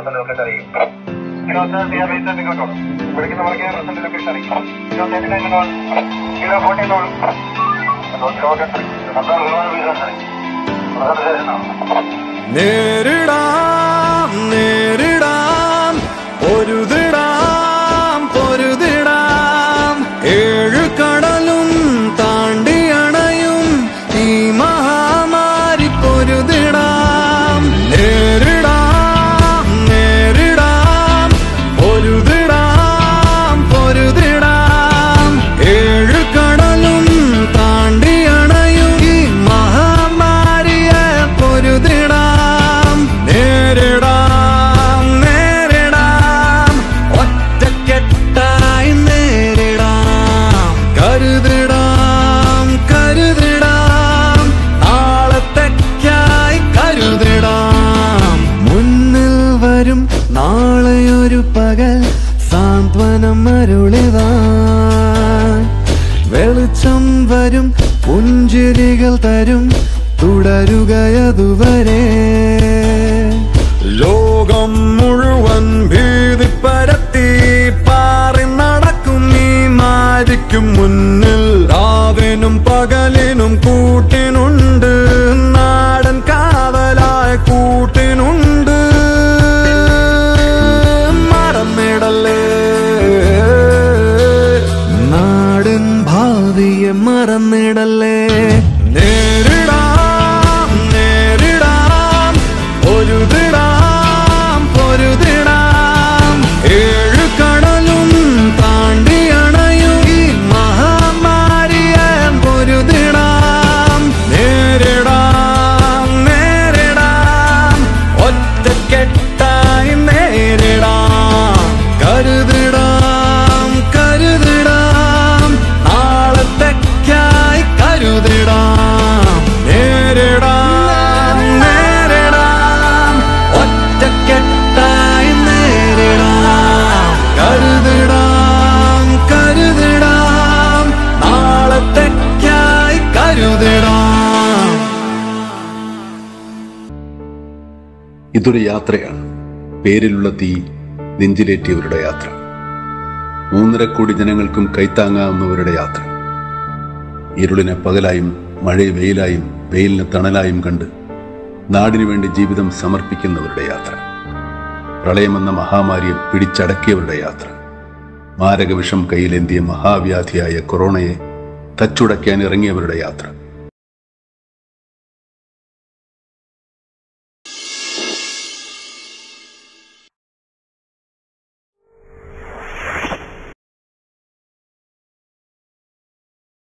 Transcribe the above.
result location അറിയിക്കും ഇരുപത്തി തീയതി റീസെന്റ് കേട്ടോ വിളിക്കുന്നവർക്ക് റിസൾട്ട് ലൊക്കേഷൻ അറിയിക്കും ഇരുപത്തി ടൈമിൽ കിലോ ഫോർട്ടി തോൾ നേരിടാം നേരിടാം പൊരുതിടാം പൊരുതിടാം ഏഴു കടലും താണ്ടി അണയും ഈ മഹാമാരി പൊരുതിടാം നേരിടാം നേരിടാം പൊരുതിടാം പൊരുതിടാം ഏഴു കടലും താണ്ടി അണയും ഈ മഹാമാരിയെ പൊരുതിടാം നേരിടാം നേരിടാം ഒറ്റക്കെട്ടായി നേരിടാം കരുതിടാം കരുതിടാം നാളത്തേക്കായി കരുതിടാം മുന്നിൽ വരും നാളെയൊരു പകൽ സാന്ത്വനം അരുളിതാ വെളിച്ചം വരും പുഞ്ചിരികൾ തരും തുടരുകയതുവരെ ലോകം മുഴുവൻ ഭീതി പരത്തി പാറി നടക്കും ഈ മാരിക്കും മുന്നിൽ രാവിനും പകലിനും കൂട്ടിനുണ്ട് നാടൻ കാവലായി കൂട്ടിനുണ്ട് മറന്നിടല്ലേ നാടൻ ഭാവിയെ മറന്നിടല്ലേ നേരിടാം നേരിടാം പൊരുതിടാം പൊരുതിടാം ഏഴു കടലും താണ്ടി അണയും ഈ മഹാമാരിയെ പൊരുതിടാം നേരിടാം നേരിടാം ഒറ്റക്കെട്ടായി നേരിടാം കരുതിടാം കരുതിടാം നാളത്തേക്കായി കരുതിടാം നേരിടാം നേരിടാം ഒറ്റക്കെട്ടായി നേരിടാം കരുതിടാം കരുതിടാം നാളത്തേക്കായി കരുതിടാം ഇതൊരു യാത്രയാണ് പേരിലുള്ള തീ നെഞ്ചിലേറ്റിയവരുടെ യാത്ര മൂന്നര കോടി ജനങ്ങൾക്കും കൈത്താങ്ങാവുന്നവരുടെ യാത്ര ഇരുളിനെ പകലായും മഴയെ വെയിലായും വെയിലിനെ തണലായും കണ്ട് നാടിനു വേണ്ടി ജീവിതം സമർപ്പിക്കുന്നവരുടെ യാത്ര പ്രളയമെന്ന മഹാമാരിയെ പിടിച്ചടക്കിയവരുടെ യാത്ര മാരകവിഷം കയ്യിലേന്തിയ മഹാവ്യാധിയായ കൊറോണയെ തച്ചുടയ്ക്കാൻ ഇറങ്ങിയവരുടെ യാത്ര